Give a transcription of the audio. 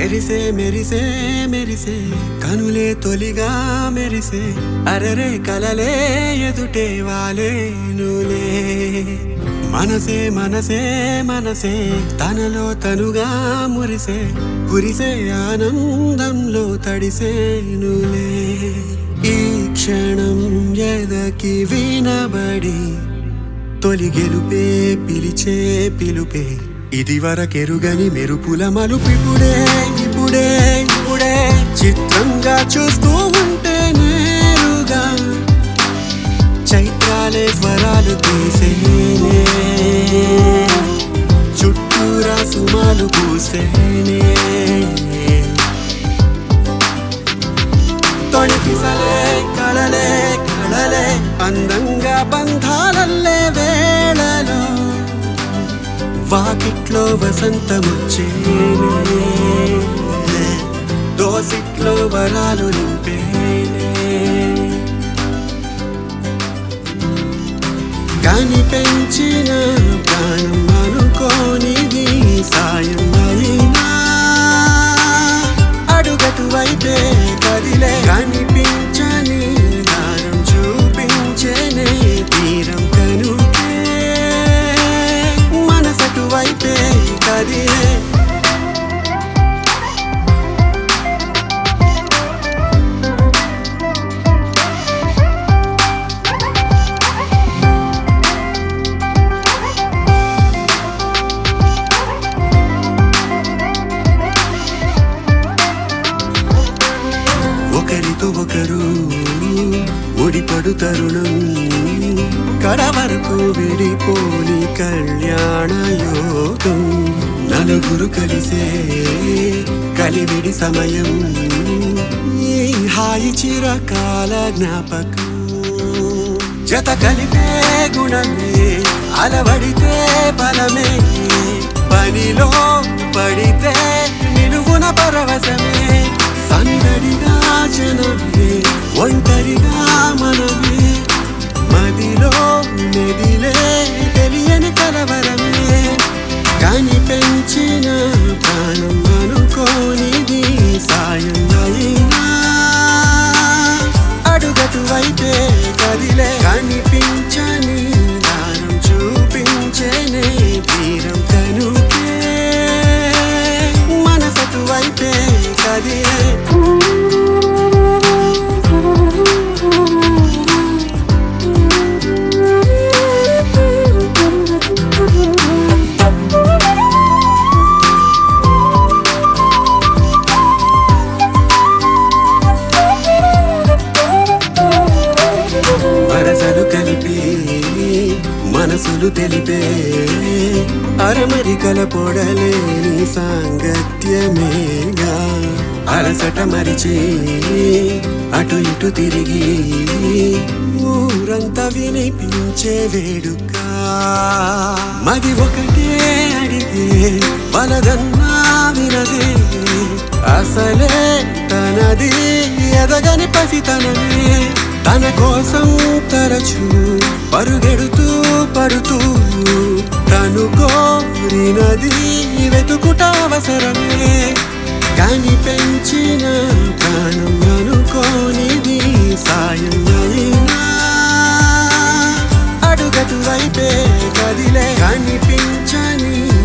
మెరిసే మెరిసే మెరిసే కనులే తొలిగా మెరిసే అరరే కలలే ఎదుటే వాలే నులే మనసే మనసే మనసే తనలో తనుగా మురిసే కురిసే ఆనందంలో తడిసే నులే ఈ క్షణం ఎదకి వినబడి తొలి గెలుపే పిలిచే పిలుపే ఇది వరకెరుగని మెరుపుల మలుపిపుడే ఇప్పుడే ఇప్పుడే చిత్రంగా చూస్తూ ఉంటే నేరుగా చైత్రాలే స్వరాలు తీసేనే చుట్టూరా సుమాలు పూసేనే తొణికిసలే కళలే కళలే అందంగా బంధాలల్లే వేళలో వాకిట్లో వసంతమొచ్చేనే దోసిట్లో వరాలు నింపేనే కాని పెంచిన ప్రాణం అనుకోనిది సాయం అయినా అడుగటు వైపే కదిలే కనిపించని దారం చూపించేనే తీరం కనుకే మనసటు వైపే కదిలే ఒకరితో ఒకరు ముడిపడు తరుణం కడ వరకు విడిపోని కళ్యాణ యోగం నలుగురు కలిసే కలివిడి సమయం ఈ హాయి చిరకాల జ్ఞాపకం జత కలిపే గుణమే అలవడితే బలమే పనిలో పడితే నిలువున పరవశమే సందడిగా జనమే ఒంటరిగా మనమే మదిలో మెదిలే తెలియని కలవరమే కాని పెంచిన ప్రాణం అనుకోనిది సాయం అయినా అడుగటు వైపే కదిలే కనిపించని దానం చూపించేనే తీరం కనుకే మనసటు వైపే కదిలే వరసలు కలిపి మనసులు తెలిపే అరమరికల పొడలేని సాంగత్యమేగా అలసట మరిచి అటు ఇటు తిరిగి ఊరంతా వినిపించే వేడుక మది ఒకటే అడిగే వలదన్నా వినదే అసలే తనది ఎదగని పసితనమే తన కోసం తరచు పరుగెడుతూ పడుతూ తను కోరినది వెతుకుట అవసరమే కాని పెంచిన ప్రాణం అనుకోనిది సాయం అయినా అడుగటు వైపే కదిలే కనిపించని